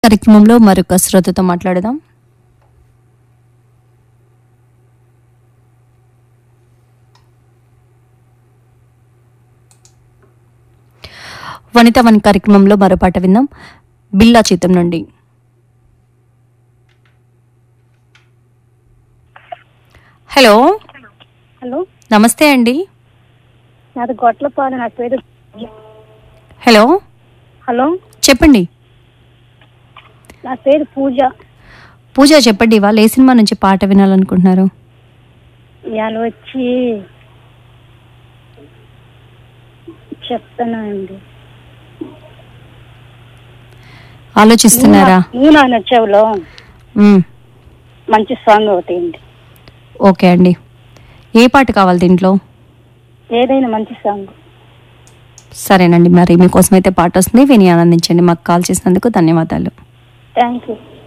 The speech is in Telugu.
కార్యక్రమంలో మరొక శ్రోతతో మాట్లాడదాం వనిత వన్ కార్యక్రమంలో మరో పాట విందాం బిల్లా చిత్రం నుండి హలో హలో నమస్తే అండి నాది గొట్లపాడు నా పేరు హలో హలో చెప్పండి నా పేరు పూజ పూజ చెప్పండి వాళ్ళు ఏ సినిమా నుంచి పాట వినాలనుకుంటున్నారు ఇవాళ వచ్చి చెప్తానండి ఆలోచిస్తున్నారా నువ్వు నా నచ్చావులో మ్మ్. మంచి సాంగ్ ఒకటి అండి ఓకే అండి ఏ పాట కావాలి దీంట్లో ఏదైనా మంచి సాంగ్ సరేనండి మరి మీకోసం అయితే పాట వస్తుంది విని ఆనందించండి మాకు కాల్ చేసినందుకు ధన్యవాదాలు థ్యాంక్ యూ